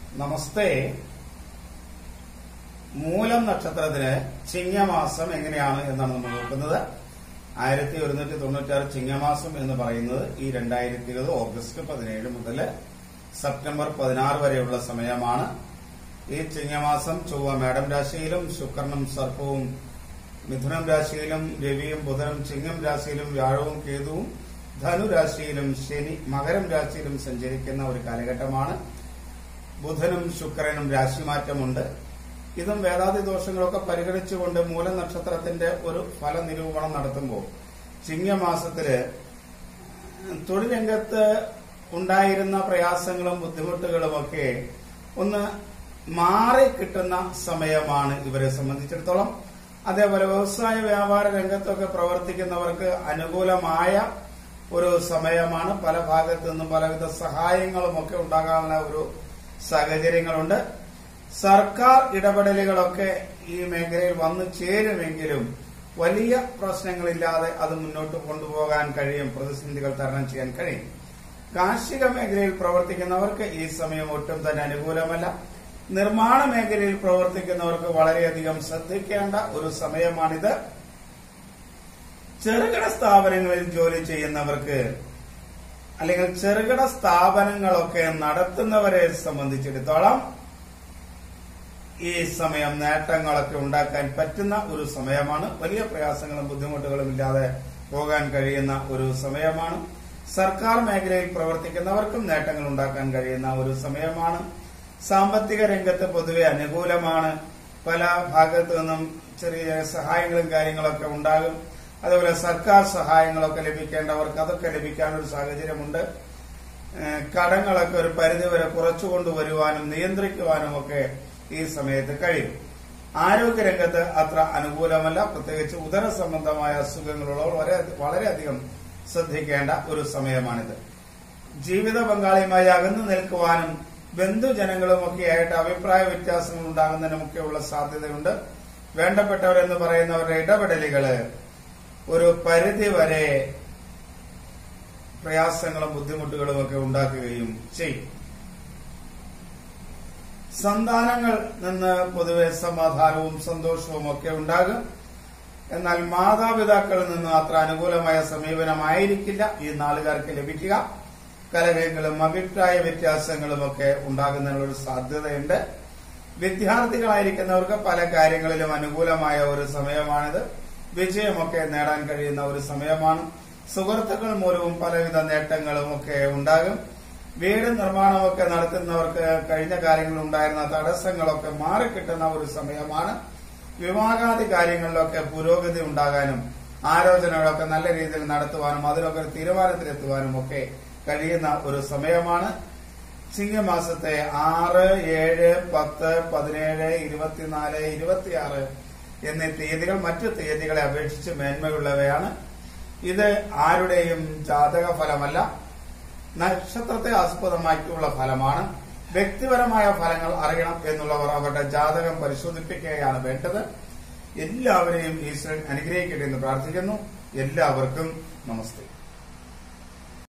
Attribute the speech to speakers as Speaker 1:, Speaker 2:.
Speaker 1: നമസ്തേ മൂലം നക്ഷത്രത്തിന് ചിങ്ങമാസം എങ്ങനെയാണ് എന്നാണ് നമ്മൾ നോക്കുന്നത് ആയിരത്തി ഒരുന്നൂറ്റി തൊണ്ണൂറ്റാറ് ചിങ്ങമാസം എന്ന് പറയുന്നത് ഈ രണ്ടായിരത്തി ഇരുപത് ഓഗസ്റ്റ് പതിനേഴ് മുതൽ സെപ്റ്റംബർ പതിനാറ് വരെയുള്ള സമയമാണ് ഈ ചിങ്ങമാസം ചൊവ്വ മേടം രാശിയിലും ശുക്രനും സർപ്പവും മിഥുനം രാശിയിലും രവിയും ബുധനും ചിങ്ങം രാശിയിലും വ്യാഴവും കേതുവും ധനുരാശിയിലും ശനി മകരം രാശിയിലും സഞ്ചരിക്കുന്ന ഒരു കാലഘട്ടമാണ് ബുധനും ശുക്രനും രാശിമാറ്റമുണ്ട് ഇതും വേദാതി ദോഷങ്ങളൊക്കെ പരിഗണിച്ചുകൊണ്ട് മൂല നക്ഷത്രത്തിന്റെ ഒരു ഫല നിരൂപണം നടത്തുമ്പോൾ ചിങ്ങമാസത്തില് തൊഴിൽ രംഗത്ത് ഉണ്ടായിരുന്ന പ്രയാസങ്ങളും ബുദ്ധിമുട്ടുകളും ഒക്കെ ഒന്ന് മാറി കിട്ടുന്ന സമയമാണ് ഇവരെ സംബന്ധിച്ചിടത്തോളം അതേപോലെ വ്യവസായ വ്യാപാര രംഗത്തൊക്കെ പ്രവർത്തിക്കുന്നവർക്ക് അനുകൂലമായ ഒരു സമയമാണ് പല ഭാഗത്തു നിന്നും പലവിധ സഹായങ്ങളും ഒക്കെ ഉണ്ടാകാനുള്ള ഒരു സാഹചര്യങ്ങളുണ്ട് സർക്കാർ ഇടപെടലുകളൊക്കെ ഈ മേഖലയിൽ വന്നു ചേരുമെങ്കിലും വലിയ പ്രശ്നങ്ങളില്ലാതെ അത് മുന്നോട്ട് കൊണ്ടുപോകാൻ കഴിയും പ്രതിസന്ധികൾ തരണം ചെയ്യാൻ കഴിയും കാർഷിക മേഖലയിൽ പ്രവർത്തിക്കുന്നവർക്ക് ഈ സമയം ഒട്ടും തന്നെ അനുകൂലമല്ല നിർമ്മാണ മേഖലയിൽ പ്രവർത്തിക്കുന്നവർക്ക് വളരെയധികം ശ്രദ്ധിക്കേണ്ട ഒരു സമയമാണിത് ചെറുകിട സ്ഥാപനങ്ങളിൽ ജോലി ചെയ്യുന്നവർക്ക് അല്ലെങ്കിൽ ചെറുകിട സ്ഥാപനങ്ങളൊക്കെ നടത്തുന്നവരെ സംബന്ധിച്ചിടത്തോളം ഈ സമയം നേട്ടങ്ങളൊക്കെ ഉണ്ടാക്കാൻ പറ്റുന്ന ഒരു സമയമാണ് വലിയ പ്രയാസങ്ങളും ബുദ്ധിമുട്ടുകളും ഇല്ലാതെ പോകാൻ കഴിയുന്ന ഒരു സമയമാണ് സർക്കാർ മേഖലയിൽ പ്രവർത്തിക്കുന്നവർക്കും നേട്ടങ്ങൾ ഉണ്ടാക്കാൻ കഴിയുന്ന ഒരു സമയമാണ് സാമ്പത്തിക രംഗത്ത് പൊതുവെ അനുകൂലമാണ് പല ഭാഗത്തു നിന്നും ചെറിയ സഹായങ്ങളും കാര്യങ്ങളൊക്കെ ഉണ്ടാകും അതുപോലെ സർക്കാർ സഹായങ്ങളൊക്കെ ലഭിക്കേണ്ടവർക്ക് അതൊക്കെ ലഭിക്കാൻ ഒരു സാഹചര്യമുണ്ട് ഏഹ് കടങ്ങളൊക്കെ ഒരു പരിധിവരെ കുറച്ചു കൊണ്ടുവരുവാനും നിയന്ത്രിക്കുവാനും ഒക്കെ ഈ സമയത്ത് കഴിയും ആരോഗ്യരംഗത്ത് അത്ര അനുകൂലമല്ല പ്രത്യേകിച്ച് ഉദര സംബന്ധമായ അസുഖങ്ങളുള്ളവർ വളരെ വളരെയധികം ശ്രദ്ധിക്കേണ്ട ഒരു സമയമാണിത് ജീവിത പങ്കാളിയുമായി അകന്നു നിൽക്കുവാനും ബന്ധുജനങ്ങളുമൊക്കെ ആയിട്ട് അഭിപ്രായ വ്യത്യാസങ്ങൾ ഉണ്ടാകുന്നതിനുമൊക്കെയുള്ള സാധ്യതയുണ്ട് വേണ്ടപ്പെട്ടവരെന്ന് പറയുന്നവരുടെ ഇടപെടലുകള് ഒരു പരിധി വരെ പ്രയാസങ്ങളും ബുദ്ധിമുട്ടുകളും ഒക്കെ ഉണ്ടാക്കുകയും ചെയ്യും സന്താനങ്ങൾ നിന്ന് പൊതുവെ സമാധാനവും സന്തോഷവും ഒക്കെ ഉണ്ടാകും എന്നാൽ മാതാപിതാക്കളിൽ നിന്ന് അത്ര അനുകൂലമായ സമീപനമായിരിക്കില്ല ഈ നാളുകാർക്ക് ലഭിക്കുക കലഹങ്ങളും അഭിപ്രായ വ്യത്യാസങ്ങളും ഒക്കെ ഉണ്ടാകുന്നതിനുള്ള ഒരു സാധ്യതയുണ്ട് വിദ്യാർത്ഥികളായിരിക്കുന്നവർക്ക് പല കാര്യങ്ങളിലും അനുകൂലമായ ഒരു സമയമാണിത് വിജയമൊക്കെ നേടാൻ കഴിയുന്ന ഒരു സമയമാണ് സുഹൃത്തുക്കൾ മൂലവും പലവിധ നേട്ടങ്ങളും ഒക്കെ ഉണ്ടാകും വീട് നിർമ്മാണമൊക്കെ നടത്തുന്നവർക്ക് കഴിഞ്ഞ കാലങ്ങളിൽ ഉണ്ടായിരുന്ന തടസ്സങ്ങളൊക്കെ മാറിക്കിട്ടുന്ന ഒരു സമയമാണ് വിവാഹാദി കാര്യങ്ങളിലൊക്കെ പുരോഗതി ഉണ്ടാകാനും ആലോചനകളൊക്കെ നല്ല രീതിയിൽ നടത്തുവാനും അതിലൊക്കെ ഒരു തീരുമാനത്തിലെത്തുവാനും ഒക്കെ കഴിയുന്ന ഒരു സമയമാണ് ചിങ്ങമാസത്തെ ആറ് ഏഴ് പത്ത് പതിനേഴ് ഇരുപത്തിനാല് ഇരുപത്തിയാറ് എന്നീ തീയതികൾ മറ്റു തീയതികളെ അപേക്ഷിച്ച് മേന്മയുള്ളവയാണ് ഇത് ആരുടെയും ജാതക ഫലമല്ല നക്ഷത്രത്തെ ആസ്പദമാക്കിയുള്ള ഫലമാണ് വ്യക്തിപരമായ ഫലങ്ങൾ അറിയണം എന്നുള്ളവർ അവരുടെ ജാതകം പരിശോധിപ്പിക്കുകയാണ് വേണ്ടത് എല്ലാവരെയും ഈശ്വരൻ അനുഗ്രഹിക്കട്ടെ എന്ന് പ്രാർത്ഥിക്കുന്നു എല്ലാവർക്കും നമസ്തേ